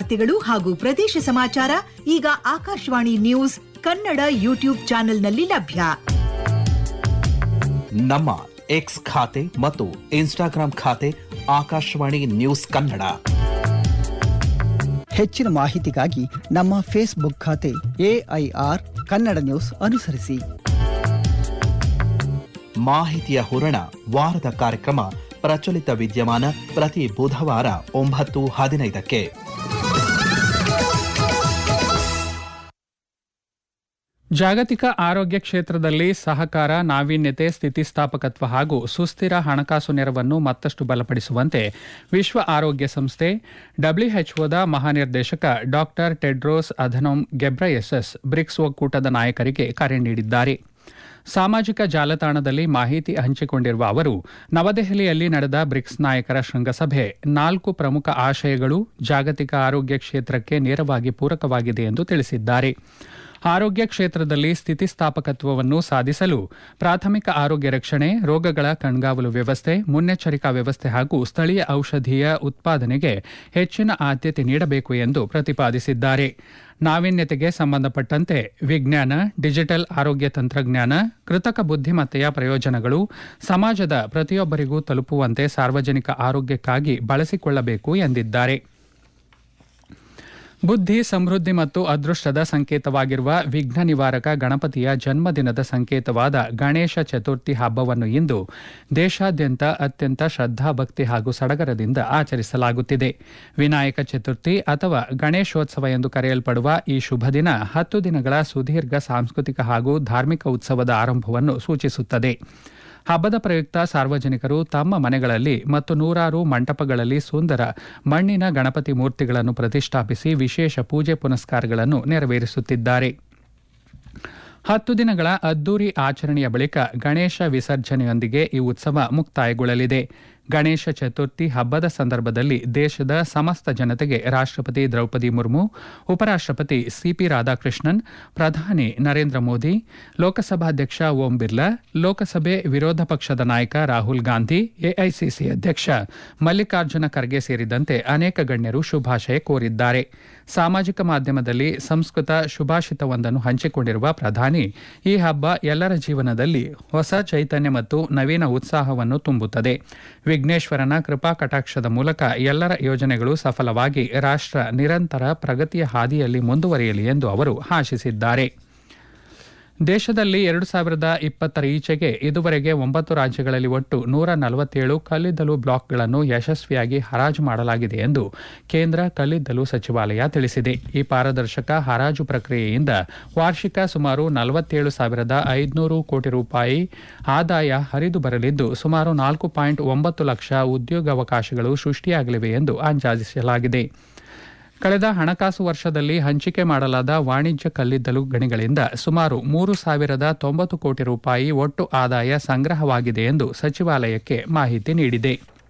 ವಾರ್ತೆಗಳು ಹಾಗೂ ಪ್ರದೇಶ ಸಮಾಚಾರ ಈಗ ಆಕಾಶವಾಣಿ ನ್ಯೂಸ್ ಕನ್ನಡ ಯೂಟ್ಯೂಬ್ ಚಾನೆಲ್ನಲ್ಲಿ ಲಭ್ಯ ನಮ್ಮ ಎಕ್ಸ್ ಖಾತೆ ಮತ್ತು ಇನ್ಸ್ಟಾಗ್ರಾಂ ಖಾತೆ ಆಕಾಶವಾಣಿ ನ್ಯೂಸ್ ಕನ್ನಡ ಹೆಚ್ಚಿನ ಮಾಹಿತಿಗಾಗಿ ನಮ್ಮ ಫೇಸ್ಬುಕ್ ಖಾತೆ ಎಐಆರ್ ಕನ್ನಡ ನ್ಯೂಸ್ ಅನುಸರಿಸಿ ಮಾಹಿತಿಯ ಹೂರಣ ವಾರದ ಕಾರ್ಯಕ್ರಮ ಪ್ರಚಲಿತ ವಿದ್ಯಮಾನ ಪ್ರತಿ ಬುಧವಾರ ಒಂಬತ್ತು ಹದಿನೈದಕ್ಕೆ ಜಾಗತಿಕ ಆರೋಗ್ಯ ಕ್ಷೇತ್ರದಲ್ಲಿ ಸಹಕಾರ ನಾವೀನ್ಯತೆ ಸ್ಥಿತಿಸ್ಥಾಪಕತ್ವ ಹಾಗೂ ಸುಸ್ಥಿರ ಹಣಕಾಸು ನೆರವನ್ನು ಮತ್ತಷ್ಟು ಬಲಪಡಿಸುವಂತೆ ವಿಶ್ವ ಆರೋಗ್ಯ ಸಂಸ್ಥೆ ಡಬ್ಲ್ಯೂಎಚ್ಒದ ಮಹಾನಿರ್ದೇಶಕ doctor Tedros Adhanom Ghebreyesus BRICS ಒಕ್ಕೂಟದ ನಾಯಕರಿಗೆ ಕರೆ ನೀಡಿದ್ದಾರೆ ಸಾಮಾಜಿಕ ಜಾಲತಾಣದಲ್ಲಿ ಮಾಹಿತಿ ಹಂಚಿಕೊಂಡಿರುವ ಅವರು ನವದೆಹಲಿಯಲ್ಲಿ ನಡೆದ ಬ್ರಿಕ್ಸ್ ನಾಯಕರ ಶೃಂಗಸಭೆ ನಾಲ್ಕು ಪ್ರಮುಖ ಆಶಯಗಳು ಜಾಗತಿಕ ಆರೋಗ್ಯ ಕ್ಷೇತ್ರಕ್ಕೆ ನೇರವಾಗಿ ಪೂರಕವಾಗಿದೆ ಎಂದು ತಿಳಿಸಿದ್ದಾರೆ ಆರೋಗ್ಯ ಕ್ಷೇತ್ರದಲ್ಲಿ ಸ್ಥಿತಿಸ್ಥಾಪಕತ್ವವನ್ನು ಸಾಧಿಸಲು ಪ್ರಾಥಮಿಕ ಆರೋಗ್ಯ ರಕ್ಷಣೆ ರೋಗಗಳ ಕಣ್ಗಾವಲು ವ್ಯವಸ್ಥೆ ಮುನ್ನೆಚ್ಚರಿಕಾ ವ್ಯವಸ್ಥೆ ಹಾಗೂ ಸ್ಥಳೀಯ ಔಷಧೀಯ ಉತ್ಪಾದನೆಗೆ ಹೆಚ್ಚಿನ ಆದ್ಯತೆ ನೀಡಬೇಕು ಎಂದು ಪ್ರತಿಪಾದಿಸಿದ್ದಾರೆ ನಾವೀನ್ಯತೆಗೆ ಸಂಬಂಧಪಟ್ಟಂತೆ ವಿಜ್ಞಾನ ಡಿಜಿಟಲ್ ಆರೋಗ್ಯ ತಂತ್ರಜ್ಞಾನ ಕೃತಕ ಬುದ್ಧಿಮತ್ತೆಯ ಪ್ರಯೋಜನಗಳು ಸಮಾಜದ ಪ್ರತಿಯೊಬ್ಬರಿಗೂ ತಲುಪುವಂತೆ ಸಾರ್ವಜನಿಕ ಆರೋಗ್ಯಕ್ಕಾಗಿ ಬಳಸಿಕೊಳ್ಳಬೇಕು ಎಂದಿದ್ದಾರೆ ಬುದ್ಧಿ ಸಮೃದ್ಧಿ ಮತ್ತು ಅದೃಷ್ಟದ ಸಂಕೇತವಾಗಿರುವ ವಿಘ್ನ ನಿವಾರಕ ಗಣಪತಿಯ ಜನ್ಮದಿನದ ಸಂಕೇತವಾದ ಗಣೇಶ ಚತುರ್ಥಿ ಹಬ್ಬವನ್ನು ಇಂದು ದೇಶಾದ್ಯಂತ ಅತ್ಯಂತ ಶ್ರದ್ಧಾಭಕ್ತಿ ಹಾಗೂ ಸಡಗರದಿಂದ ಆಚರಿಸಲಾಗುತ್ತಿದೆ ವಿನಾಯಕ ಚತುರ್ಥಿ ಅಥವಾ ಗಣೇಶೋತ್ಸವ ಎಂದು ಕರೆಯಲ್ಪಡುವ ಈ ಶುಭ ದಿನ ಹತ್ತು ದಿನಗಳ ಸುದೀರ್ಘ ಸಾಂಸ್ಕೃತಿಕ ಹಾಗೂ ಧಾರ್ಮಿಕ ಉತ್ಸವದ ಆರಂಭವನ್ನು ಸೂಚಿಸುತ್ತದೆ ಹಬ್ಬದ ಪ್ರಯುಕ್ತ ಸಾರ್ವಜನಿಕರು ತಮ್ಮ ಮನೆಗಳಲ್ಲಿ ಮತ್ತು ನೂರಾರು ಮಂಟಪಗಳಲ್ಲಿ ಸುಂದರ ಮಣ್ಣಿನ ಗಣಪತಿ ಮೂರ್ತಿಗಳನ್ನು ಪ್ರತಿಷ್ಠಾಪಿಸಿ ವಿಶೇಷ ಪೂಜೆ ಪುನಸ್ಕಾರಗಳನ್ನು ನೆರವೇರಿಸುತ್ತಿದ್ದಾರೆ ಹತ್ತು ದಿನಗಳ ಅದ್ದೂರಿ ಆಚರಣೆಯ ಬಳಿಕ ಗಣೇಶ ವಿಸರ್ಜನೆಯೊಂದಿಗೆ ಈ ಉತ್ಸವ ಮುಕ್ತಾಯಗೊಳ್ಳಲಿದೆ ಗಣೇಶ ಚತುರ್ಥಿ ಹಬ್ಬದ ಸಂದರ್ಭದಲ್ಲಿ ದೇಶದ ಸಮಸ್ತ ಜನತೆಗೆ ರಾಷ್ಟ್ರಪತಿ ದ್ರೌಪದಿ ಮುರ್ಮು ಉಪರಾಷ್ಟ್ರಪತಿ ಸಿಪಿ ರಾಧಾಕೃಷ್ಣನ್ ಪ್ರಧಾನಿ ನರೇಂದ್ರ ಮೋದಿ ಲೋಕಸಭಾಧ್ಯಕ್ಷ ಓಂ ಬಿರ್ಲಾ ಲೋಕಸಭೆ ವಿರೋಧ ಪಕ್ಷದ ನಾಯಕ ರಾಹುಲ್ ಗಾಂಧಿ ಎಐಸಿಸಿ ಅಧ್ಯಕ್ಷ ಮಲ್ಲಿಕಾರ್ಜುನ ಖರ್ಗೆ ಸೇರಿದಂತೆ ಅನೇಕ ಗಣ್ಯರು ಶುಭಾಶಯ ಕೋರಿದ್ದಾರೆ ಸಾಮಾಜಿಕ ಮಾಧ್ಯಮದಲ್ಲಿ ಸಂಸ್ಕೃತ ಶುಭಾಷಿತವೊಂದನ್ನು ಹಂಚಿಕೊಂಡಿರುವ ಪ್ರಧಾನಿ ಈ ಹಬ್ಬ ಎಲ್ಲರ ಜೀವನದಲ್ಲಿ ಹೊಸ ಚೈತನ್ಯ ಮತ್ತು ನವೀನ ಉತ್ಸಾಹವನ್ನು ತುಂಬುತ್ತದೆ ವಿಘ್ನೇಶ್ವರನ ಕೃಪಾ ಕಟಾಕ್ಷದ ಮೂಲಕ ಎಲ್ಲರ ಯೋಜನೆಗಳು ಸಫಲವಾಗಿ ರಾಷ್ಟ್ರ ನಿರಂತರ ಪ್ರಗತಿಯ ಹಾದಿಯಲ್ಲಿ ಮುಂದುವರಿಯಲಿ ಎಂದು ಅವರು ಆಶಿಸಿದ್ದಾರೆ ದೇಶದಲ್ಲಿ ಎರಡು ಸಾವಿರದ ಇಪ್ಪತ್ತರ ಈಚೆಗೆ ಇದುವರೆಗೆ ಒಂಬತ್ತು ರಾಜ್ಯಗಳಲ್ಲಿ ಒಟ್ಟು ನೂರ ನಲವತ್ತೇಳು ಕಲ್ಲಿದ್ದಲು ಬ್ಲಾಕ್ಗಳನ್ನು ಯಶಸ್ವಿಯಾಗಿ ಹರಾಜು ಮಾಡಲಾಗಿದೆ ಎಂದು ಕೇಂದ್ರ ಕಲ್ಲಿದ್ದಲು ಸಚಿವಾಲಯ ತಿಳಿಸಿದೆ ಈ ಪಾರದರ್ಶಕ ಹರಾಜು ಪ್ರಕ್ರಿಯೆಯಿಂದ ವಾರ್ಷಿಕ ಸುಮಾರು ನಲವತ್ತೇಳು ಸಾವಿರದ ಐದುನೂರು ಕೋಟಿ ರೂಪಾಯಿ ಆದಾಯ ಹರಿದು ಬರಲಿದ್ದು ಸುಮಾರು ನಾಲ್ಕು ಪಾಯಿಂಟ್ ಒಂಬತ್ತು ಲಕ್ಷ ಉದ್ಯೋಗಾವಕಾಶಗಳು ಸೃಷ್ಟಿಯಾಗಲಿವೆ ಎಂದು ಅಂದಾಜಿಸಲಾಗಿದೆ ಕಳೆದ ಹಣಕಾಸು ವರ್ಷದಲ್ಲಿ ಹಂಚಿಕೆ ಮಾಡಲಾದ ವಾಣಿಜ್ಯ ಕಲ್ಲಿದ್ದಲು ಗಣಿಗಳಿಂದ ಸುಮಾರು ಮೂರು ಸಾವಿರದ ತೊಂಬತ್ತು ಕೋಟಿ ರೂಪಾಯಿ ಒಟ್ಟು ಆದಾಯ ಸಂಗ್ರಹವಾಗಿದೆ ಎಂದು ಸಚಿವಾಲಯಕ್ಕೆ ಮಾಹಿತಿ ನೀಡಿದೆ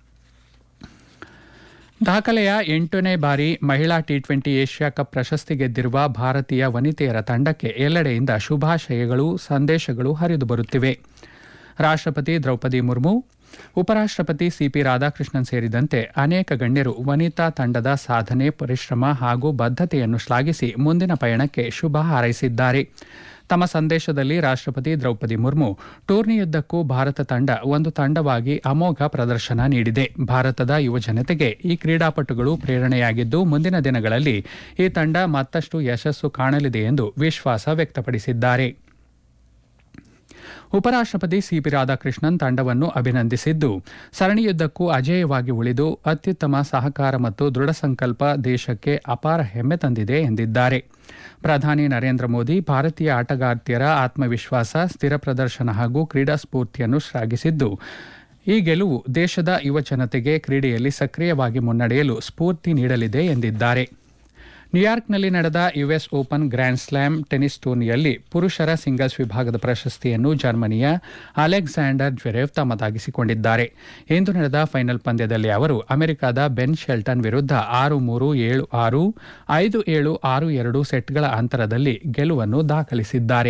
ದಾಖಲೆಯ ಎಂಟನೇ ಬಾರಿ ಮಹಿಳಾ ಟಿ ಟ್ವೆಂಟಿ ಏಷ್ಯಾ ಕಪ್ ಪ್ರಶಸ್ತಿ ಗೆದ್ದಿರುವ ಭಾರತೀಯ ವನಿತೆಯರ ತಂಡಕ್ಕೆ ಎಲ್ಲೆಡೆಯಿಂದ ಶುಭಾಶಯಗಳು ಸಂದೇಶಗಳು ಹರಿದು ಬರುತ್ತಿವೆ ರಾಷ್ಟ್ರಪತಿ ದ್ರೌಪದಿ ಮುರ್ಮು ಉಪರಾಷ್ಟ್ರಪತಿ ಸಿಪಿ ರಾಧಾಕೃಷ್ಣನ್ ಸೇರಿದಂತೆ ಅನೇಕ ಗಣ್ಯರು ವನಿತಾ ತಂಡದ ಸಾಧನೆ ಪರಿಶ್ರಮ ಹಾಗೂ ಬದ್ಧತೆಯನ್ನು ಶ್ಲಾಘಿಸಿ ಮುಂದಿನ ಪಯಣಕ್ಕೆ ಶುಭ ಹಾರೈಸಿದ್ದಾರೆ ತಮ್ಮ ಸಂದೇಶದಲ್ಲಿ ರಾಷ್ಟ್ರಪತಿ ದ್ರೌಪದಿ ಮುರ್ಮು ಟೂರ್ನಿಯುದ್ದಕ್ಕೂ ಭಾರತ ತಂಡ ಒಂದು ತಂಡವಾಗಿ ಅಮೋಘ ಪ್ರದರ್ಶನ ನೀಡಿದೆ ಭಾರತದ ಯುವಜನತೆಗೆ ಈ ಕ್ರೀಡಾಪಟುಗಳು ಪ್ರೇರಣೆಯಾಗಿದ್ದು ಮುಂದಿನ ದಿನಗಳಲ್ಲಿ ಈ ತಂಡ ಮತ್ತಷ್ಟು ಯಶಸ್ಸು ಕಾಣಲಿದೆ ಎಂದು ವಿಶ್ವಾಸ ವ್ಯಕ್ತಪಡಿಸಿದ್ದಾರೆ ಉಪರಾಷ್ಟ್ರಪತಿ ಸಿಪಿ ರಾಧಾಕೃಷ್ಣನ್ ತಂಡವನ್ನು ಅಭಿನಂದಿಸಿದ್ದು ಸರಣಿಯುದ್ದಕ್ಕೂ ಅಜೇಯವಾಗಿ ಉಳಿದು ಅತ್ಯುತ್ತಮ ಸಹಕಾರ ಮತ್ತು ದೃಢ ಸಂಕಲ್ಪ ದೇಶಕ್ಕೆ ಅಪಾರ ಹೆಮ್ಮೆ ತಂದಿದೆ ಎಂದಿದ್ದಾರೆ ಪ್ರಧಾನಿ ನರೇಂದ್ರ ಮೋದಿ ಭಾರತೀಯ ಆಟಗಾರ್ತಿಯರ ಆತ್ಮವಿಶ್ವಾಸ ಸ್ಥಿರ ಪ್ರದರ್ಶನ ಹಾಗೂ ಕ್ರೀಡಾ ಸ್ಫೂರ್ತಿಯನ್ನು ಶ್ಲಾಘಿಸಿದ್ದು ಈ ಗೆಲುವು ದೇಶದ ಯುವಜನತೆಗೆ ಕ್ರೀಡೆಯಲ್ಲಿ ಸಕ್ರಿಯವಾಗಿ ಮುನ್ನಡೆಯಲು ಸ್ಫೂರ್ತಿ ನೀಡಲಿದೆ ಎಂದಿದ್ದಾರೆ ನ್ಯೂಯಾರ್ಕ್ನಲ್ಲಿ ನಡೆದ US Open Grand Slam tennis ಟೂರ್ನಿಯಲ್ಲಿ ಪುರುಷರ ಸಿಂಗಲ್ಸ್ ವಿಭಾಗದ ಪ್ರಶಸ್ತಿಯನ್ನು ಜರ್ಮನಿಯ ಅಲೆಕ್ಸಾಂಡರ್ ಜ್ವೆರೇವ್ ತಮ್ಮದಾಗಿಸಿಕೊಂಡಿದ್ದಾರೆ ಇಂದು ನಡೆದ ಫೈನಲ್ ಪಂದ್ಯದಲ್ಲಿ ಅವರು ಅಮೆರಿಕದ ಬೆನ್ ಶೆಲ್ಟನ್ ವಿರುದ್ಧ ಆರು ಮೂರು ಏಳು ಆರು ಐದು ಏಳು ಆರು ಎರಡು ಸೆಟ್ಗಳ ಅಂತರದಲ್ಲಿ ಗೆಲುವನ್ನು ದಾಖಲಿಸಿದ್ದಾರೆ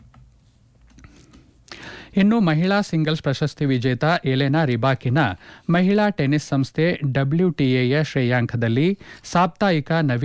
ಇನ್ನು ಮಹಿಳಾ ಸಿಂಗಲ್ಸ್ ಪ್ರಶಸ್ತಿ ವಿಜೇತ ಎಲೆನಾ ರಿಬಾಕಿನ ಮಹಿಳಾ ಟೆನ್ನಿಸ್ ಸಂಸ್ಥೆ ಡಬ್ಲ್ಯೂಟಿಎಯ ಶ್ರೇಯಾಂಕದಲ್ಲಿ ಸಾಪ್ತಾಹಿಕ ನವೀನ